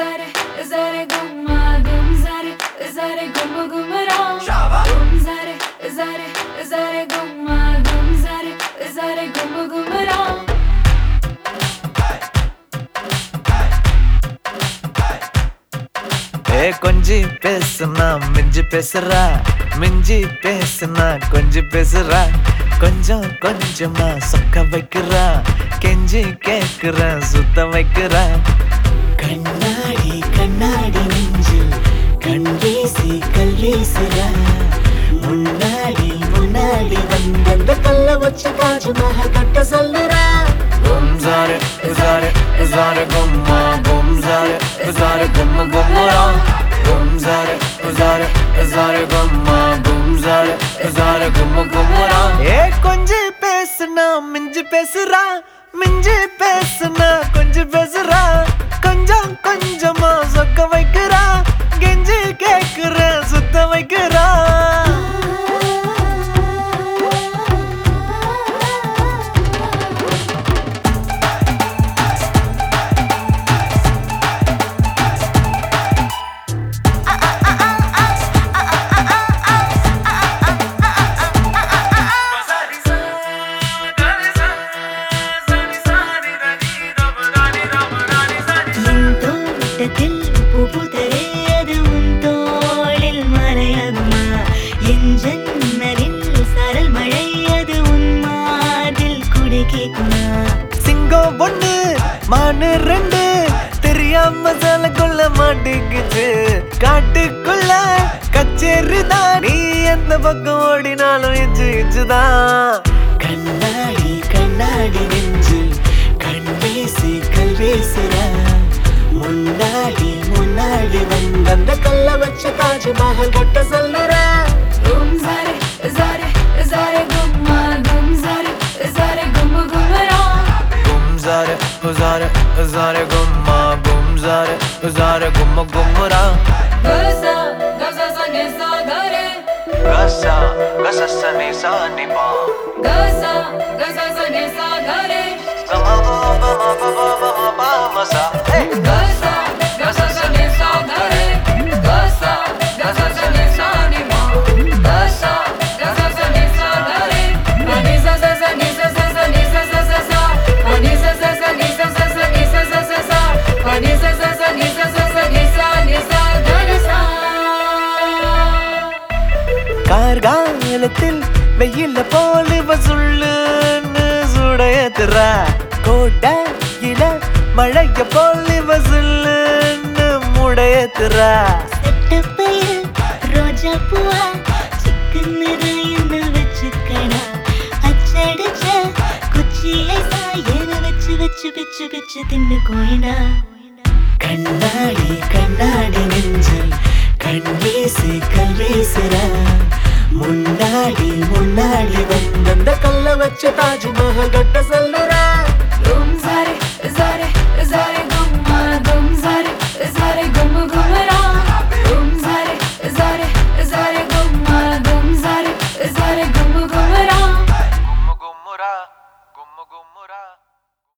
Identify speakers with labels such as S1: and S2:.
S1: zare zare gumma gum zare zare gumma gumra gum zare zare zare gumma gum zare zare gumma gumra
S2: ஏ கொஞ்சி பேசுனா மிஞ்சி பேசுறா மிஞ்சி பேசுனா கொஞ்சி பேசுறா கொஞ்சம் கொஞ்சமா சொக்க வைக்கிறா கெஞ்சி கேக்குறா சுத்த வைக்கிறா
S3: கண்ணாடி கண்ணாடி நெஞ்சில் கண் வீசி கல் வீசுறா முன்னாடி முன்னாடி வந்த கல்ல வச்சு தாஜ்மஹல் கட்ட சொல்லுறா
S2: கும் சாரு சாரு சாரு கும்மா கும் சாரு சாரு கும்ம கும்மரா கும் சாரு சாரு சாரு கும்மா கும் சாரு சாரு கும்ம கும்மரா ஏ கொஞ்சி பேசுனா மிஞ்சி பேசுறா மிஞ்சி பேசுனா கொஞ்சம் பேசுறா கொஞ்சம் கொஞ்சமா சொக்க வைக்கிறா கெஞ்சி கேக்குற சுத்த வைக்கிறா
S3: என் தோட்டத்தில் புகுதரே அது உன் தோளில் மறையகுமா என் ஜன்னலில் சரல் மழை அது உன் மாதில் குடை கேக்குமா
S2: சிங்கம் ஒண்ணு மானு ரெண்டு தெரியாம கொள்ள மாட்டேங்குது காட்டுக்குள்ள கச்சேரி தான் நீ எந்த பக்கம் ஓடினாலும் இச்சு இச்சுதான்
S3: கண்ணாடி கண்ணாடி நெஞ்சில் கண் வீசி கல் வீசுறா முன்னாடி முன்னாடி வந்த கல்ல வச்சு தாஜ்மஹல் கட்ட சொல்லுறா
S1: gum zare zare zare gumma gum zare zare gumma gumra
S2: கும் சாரு உசாரு உசாரு கும்மா கும் சாரு உசாரு கும்ம கும்முரா
S1: gasa gasa sa ne sa gare
S2: கசா கச சனி சானி பா
S1: gasa gasa sa ne sa gare
S2: மசா
S1: gasa gasa sa ne sa gare gasa gasa sa ne sa ni ma gasa gasa sa ne sa gare ani sa sa sa ni sa sa sa ni sa sa sa sa ani sa sa sa ni sa sa sa ni sa sa sa sa ani sa sa sa ni sa sa sa ni sa ni sa gare sa
S2: கார்காலத்தில் வெயில போல வசுள்ளுன்னு சுடையத்துறா கோட்டையில மழைய போல வசுள்ளுன்னு முடையத்துறா
S3: செட்டப்பையில் ரோஜா பூவா சிக்கன்னு என்ன வச்சுக்கடா அச்சடிச்ச குச்சியை சாயன வச்சு வச்சு பிச்சு பிச்சு தின்னு கோயிடா கண்ணாடி கண்ணாடி நெஞ்சில் கண் வீசி கல் வீசுறா முன்னாடி முன்னாடி வந்த கல்ல வச்சு தாஜ்மஹல் கட்ட சொல்லுறா